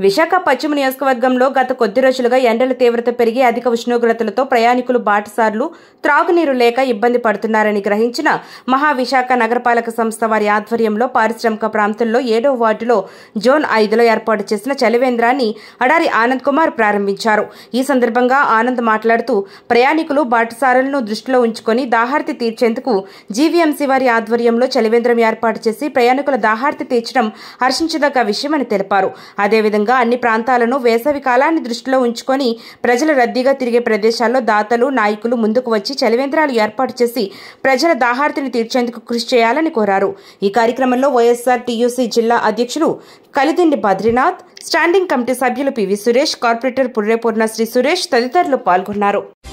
విశాఖ పశ్చిమ నియోజకవర్గంలో గత కొద్ది రోజులుగా ఎండల తీవ్రత పెరిగి అధిక ఉష్ణోగ్రతలతో ప్రయాణికులు బాటసార్లు త్రాగునీరు లేక ఇబ్బంది పడుతున్నారని గ్రహించిన మహావిశాఖ నగరపాలక సంస్థ వారి ఆధ్వర్యంలో పారిశ్రామిక ప్రాంతంలో ఏడో వార్డులో జోన్ ఐదులో ఏర్పాటు చేసిన చలివేంద్రాన్ని అడారి ఆనంద్ కుమార్ ప్రారంభించారు ఈ సందర్భంగా ఆనంద్ మాట్లాడుతూ ప్రయాణికులు బాటసారులను దృష్టిలో ఉంచుకొని దాహార్తి తీర్చేందుకు జీవీఎంసీ వారి ఆధ్వర్యంలో చలివేంద్రం ఏర్పాటు చేసి ప్రయాణికుల దాహార్తి తీర్చడం హర్షించదగ్గ విషయమని తెలిపారు అదేవిధంగా అన్ని ప్రాంతాలను వేసవి కాలాన్ని దృష్టిలో ఉంచుకొని ప్రజలు రద్దీగా తిరిగే ప్రదేశాల్లో దాతలు నాయకులు ముందుకు వచ్చి చలివేంద్రాలు ఏర్పాటు చేసి ప్రజల దాహార్తిని తీర్చేందుకు కృషి చేయాలని కోరారు ఈ కార్యక్రమంలో వైఎస్ఆర్ టీయూసీ జిల్లా అధ్యక్షులు కలిదిండి బద్రీనాథ్ స్టాండింగ్ కమిటీ సభ్యులు పివి సురేష్ కార్పొరేటర్ పుర్రేపూర్ణ శ్రీ సురేష్ తదితరులు పాల్గొన్నారు